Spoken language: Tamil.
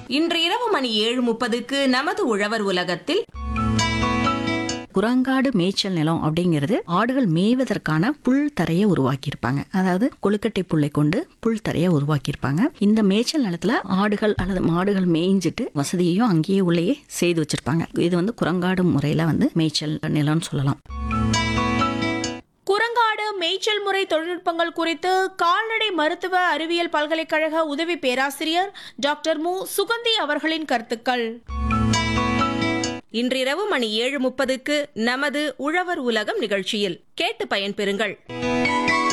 இன்று இரவு மணி ஏழு முப்பதுக்கு நமது உழவர் உலகத்தில் குரங்காடு மேய்ச்சல் நிலம் அப்படிங்கிறது ஆடுகள் மேய்வதற்கான புல் தரையை உருவாக்கியிருப்பாங்க அதாவது கொழுக்கட்டை புல்லை கொண்டு புல் தரையை உருவாக்கியிருப்பாங்க இந்த மேய்ச்சல் நிலத்துல ஆடுகள் அல்லது மாடுகள் மேய்ஞ்சிட்டு வசதியையும் அங்கேயே உள்ளேயே செய்து வச்சிருப்பாங்க இது வந்து குரங்காடு முறையில வந்து மேய்ச்சல் நிலம்னு சொல்லலாம் குரங்காடு மேய்ச்சல் முறை தொழில்நுட்பங்கள் குறித்து கால்நடை மருத்துவ அறிவியல் பல்கலைக்கழக உதவி பேராசிரியர் டாக்டர் மு சுகந்தி அவர்களின் கருத்துக்கள் இன்றிரவு மணி ஏழு முப்பதுக்கு நமது உழவர் உலகம் நிகழ்ச்சியில் கேட்டு பயன்பெறுங்கள்